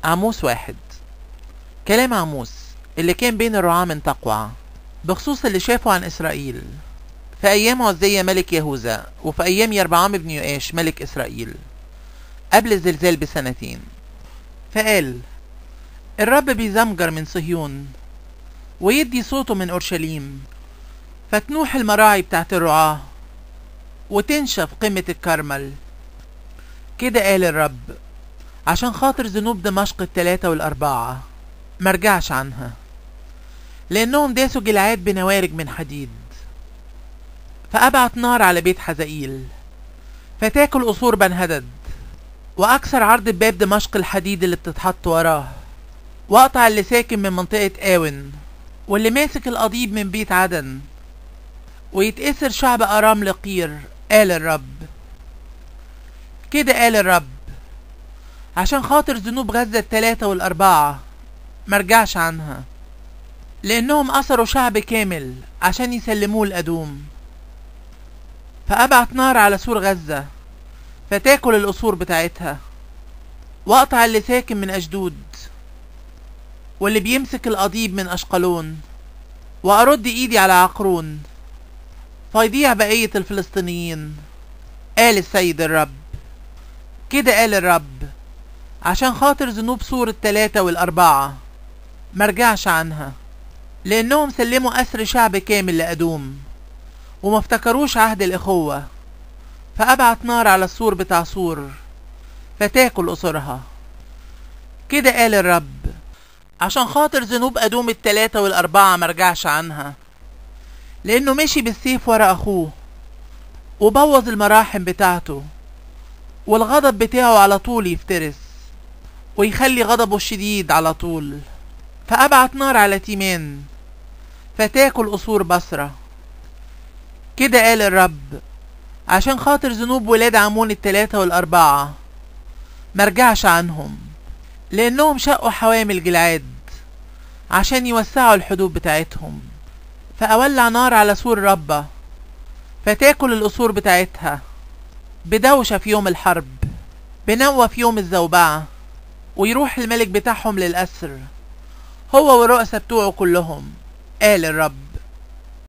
عموس واحد كلام عموس اللي كان بين الرعاة من تقوى بخصوص اللي شافه عن إسرائيل في أيام عزية ملك يهوذا وفي أيام يربعام بن يؤاش ملك إسرائيل قبل الزلزال بسنتين فقال الرب بيزمجر من صهيون ويدي صوته من أورشليم فتنوح المراعي بتاعت الرعاة وتنشف قمة الكرمل كده قال الرب عشان خاطر ذنوب دمشق التلاتة والأربعة مرجعش عنها لأنهم داسوا جلعاد بنوارج من حديد فأبعت نار على بيت حزائيل فتاكل قصور بنهدد وأكسر عرض باب دمشق الحديد اللي بتتحط وراه وأقطع اللي ساكن من منطقة آون واللي ماسك القضيب من بيت عدن ويتأسر شعب أرام لقير قال الرب كده قال الرب عشان خاطر ذنوب غزة التلاتة والأربعة مرجعش عنها لأنهم أسروا شعب كامل عشان يسلموه الأدوم فأبعت نار على سور غزة فتاكل القصور بتاعتها وأقطع اللي ساكن من أشدود واللي بيمسك القضيب من أشقلون وأرد إيدي على عقرون فيضيع بقية الفلسطينيين قال السيد الرب كده قال الرب عشان خاطر ذنوب سور التلاتة والأربعة مرجعش عنها لأنهم سلموا أسر شعب كامل لأدوم وما افتكروش عهد الإخوة فأبعت نار على السور بتاع سور فتاكل قصورها كده قال الرب عشان خاطر ذنوب أدوم التلاتة والأربعة مرجعش عنها لأنه مشي بالسيف ورا أخوه وبوظ المراحم بتاعته والغضب بتاعه على طول يفترس ويخلي غضبه الشديد على طول فأبعت نار على تيمان فتاكل قصور بصرة كده قال الرب عشان خاطر ذنوب ولاد عمون التلاتة والأربعة مرجعش عنهم لأنهم شقوا حوامل جلعاد عشان يوسعوا الحدود بتاعتهم فأولع نار على سور ربة فتاكل القصور بتاعتها بدوشة في يوم الحرب بنوة في يوم الزوبعة ويروح الملك بتاعهم للأسر هو والرؤساء بتوعه كلهم قال الرب